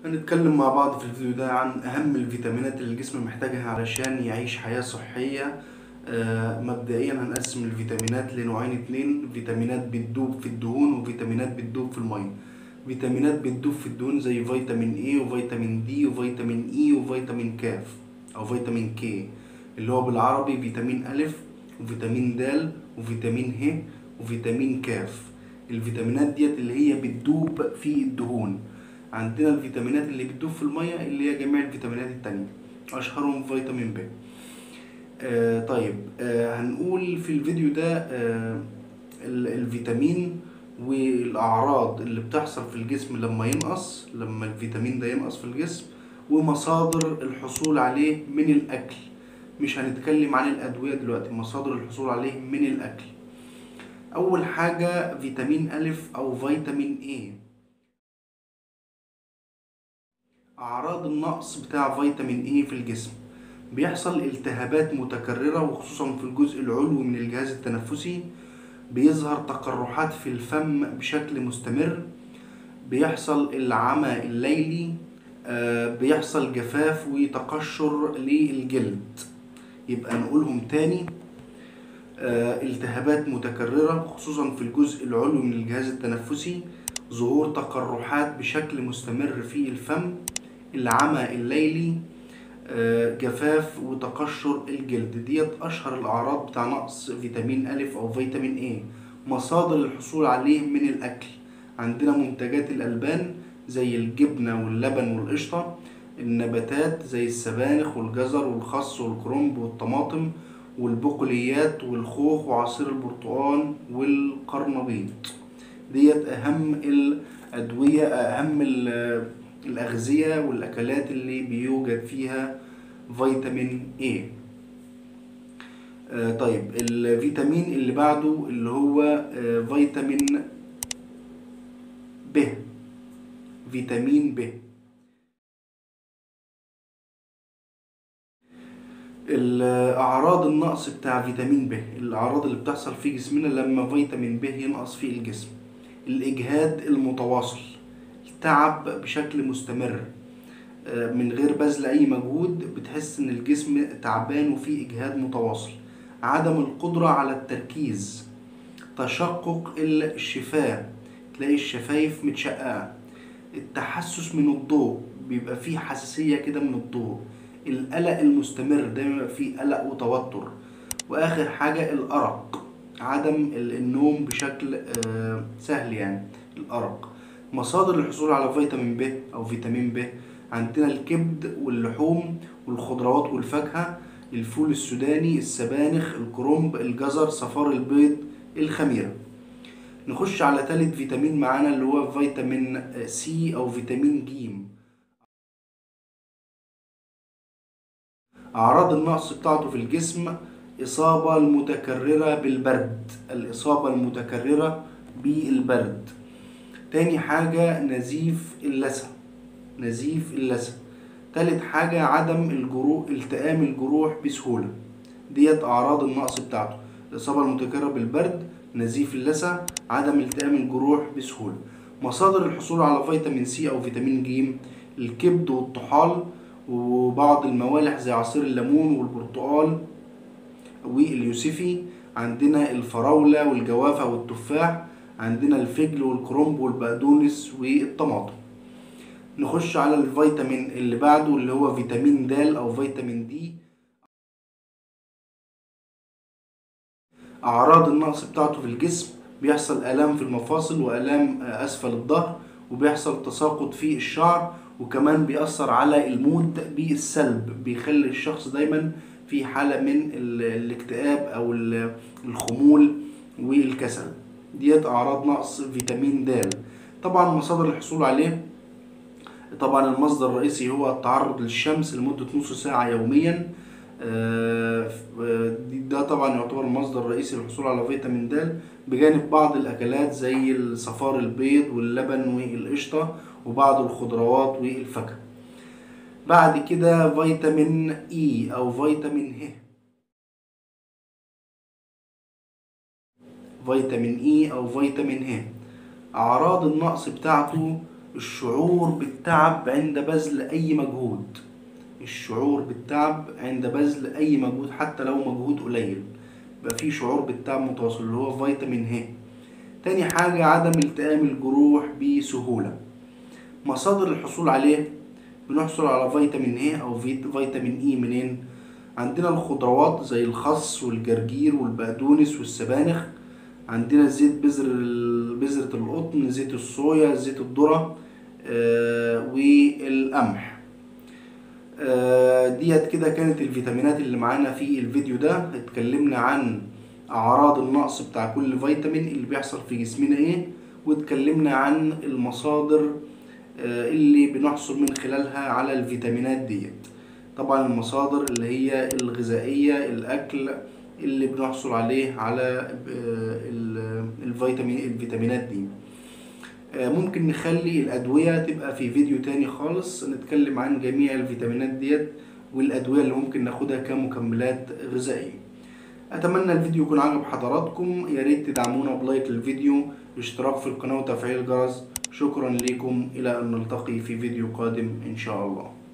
هنتكلم مع بعض في الفيديو ده عن أهم الفيتامينات اللي الجسم محتاجها علشان يعيش حياة صحية آه، مبدئيا هنقسم الفيتامينات لنوعين اتنين فيتامينات بتدوب في الدهون وفيتامينات بتدوب في المية فيتامينات بتدوب في الدهون زي فيتامين اي وفيتامين دي وفيتامين اي وفيتامين كاف او فيتامين كي اللي هو بالعربي فيتامين ألف وفيتامين د وفيتامين ه وفيتامين كاف الفيتامينات ديت اللي هي بتدوب في الدهون عندنا الفيتامينات اللي بتدوب في المية اللي هي جميع الفيتامينات التانية أشهرهم فيتامين ب آه طيب آه هنقول في الفيديو ده آه ال- الفيتامين والأعراض اللي بتحصل في الجسم لما ينقص لما الفيتامين ده ينقص في الجسم ومصادر الحصول عليه من الأكل مش هنتكلم عن الأدوية دلوقتي مصادر الحصول عليه من الأكل أول حاجة فيتامين ألف أو فيتامين A أعراض النقص بتاع فيتامين A في الجسم بيحصل التهابات متكررة وخصوصا في الجزء العلوي من الجهاز التنفسي بيظهر تقرحات في الفم بشكل مستمر بيحصل العمى الليلي آه، بيحصل جفاف وتقشر للجلد يبقى نقولهم تاني آه، التهابات متكررة خصوصا في الجزء العلوي من الجهاز التنفسي ظهور تقرحات بشكل مستمر في الفم العمى الليلي آه، جفاف وتقشر الجلد ديت أشهر الأعراض بتاع نقص فيتامين ألف أو فيتامين A مصادر الحصول عليه من الأكل عندنا منتجات الألبان زي الجبنة واللبن والقشطة النباتات زي السبانخ والجزر والخس والكرنب والطماطم والبقوليات والخوخ وعصير البرتقال والقرنبيط ديت أهم الأدوية أهم ال- الأغذية والأكلات اللي بيوجد فيها فيتامين A آه، طيب الفيتامين اللي بعده اللي هو آه، فيتامين ب فيتامين ب الأعراض النقص بتاع فيتامين ب الأعراض اللي بتحصل في جسمنا لما فيتامين ب ينقص في الجسم الإجهاد المتواصل التعب بشكل مستمر آه، من غير بذل أي مجهود بتحس إن الجسم تعبان وفيه إجهاد متواصل عدم القدرة على التركيز تشقق الشفاه تلاقي الشفايف متشققة التحسس من الضوء بيبقى فيه حساسية كده من الضوء القلق المستمر دايما بيبقى فيه قلق وتوتر واخر حاجة الارق عدم ال- النوم بشكل آه، سهل يعني الارق مصادر الحصول على فيتامين ب او فيتامين ب عندنا الكبد واللحوم والخضروات والفاكهة الفول السوداني السبانخ الكرنب الجزر صفار البيض الخميرة نخش على تالت فيتامين معانا اللي هو فيتامين سي او فيتامين جيم أعراض النقص بتاعته في الجسم إصابة المتكررة بالبرد الإصابة المتكررة بالبرد تاني حاجة نزيف اللثة نزيف اللثة تالت حاجة عدم الجروح التئام الجروح بسهولة ديت أعراض النقص بتاعته الإصابة المتكررة بالبرد نزيف اللثة عدم التئام الجروح بسهولة مصادر الحصول على فيتامين سي أو فيتامين ج الكبد والطحال وبعض الموالح زي عصير الليمون والبرتقال واليوسفي عندنا الفراولة والجوافة والتفاح عندنا الفجل والكرنب والبقدونس والطماطم نخش على الفيتامين اللي بعده اللي هو فيتامين د او فيتامين دي اعراض النقص بتاعته في الجسم بيحصل الام في المفاصل والام آه، اسفل الظهر وبيحصل تساقط في الشعر وكمان بيأثر على المود بالسلب بيخلي الشخص دايما في حالة من ال- الاكتئاب او ال- الخمول والكسل ديت اعراض نقص فيتامين د طبعا مصادر الحصول عليه طبعا المصدر الرئيسي هو التعرض للشمس لمدة نص ساعة يوميا آه، آه، ده طبعا يعتبر المصدر الرئيسي للحصول على فيتامين د بجانب بعض الأكلات زي صفار البيض واللبن والقشطة وبعض الخضروات والفاكهة بعد كده فيتامين اي او فيتامين ه فيتامين اي او فيتامين ه اعراض النقص بتاعته الشعور بالتعب عند بذل أي مجهود الشعور بالتعب عند بذل أي مجهود حتى لو مجهود قليل يبقى في شعور بالتعب متواصل اللي هو فيتامين ه تاني حاجة عدم التئام الجروح بسهولة مصادر الحصول عليه بنحصل على فيتامين ه أو فيت- فيتامين إي منين؟ عندنا الخضروات زي الخس والجرجير والبقدونس والسبانخ عندنا زيت بذر ال- بذرة القطن زيت الصويا زيت الذرة آه، والقمح آه، ديت كده كانت الفيتامينات اللي معانا في الفيديو ده اتكلمنا عن اعراض النقص بتاع كل فيتامين اللي بيحصل في جسمنا ايه واتكلمنا عن المصادر آه، اللي بنحصل من خلالها على الفيتامينات ديت طبعا المصادر اللي هي الغذائية الأكل اللي بنحصل عليه على آه، ال- الفيتامين الفيتامينات دي آه، ممكن نخلي الأدوية تبقى في فيديو تاني خالص نتكلم عن جميع الفيتامينات ديت والأدوية اللي ممكن ناخدها كمكملات غذائية أتمنى الفيديو يكون عجب حضراتكم يا ريت تدعمونا بلايك للفيديو اشتراك في القناة وتفعيل الجرس شكرا لكم إلى أن نلتقي في فيديو قادم إن شاء الله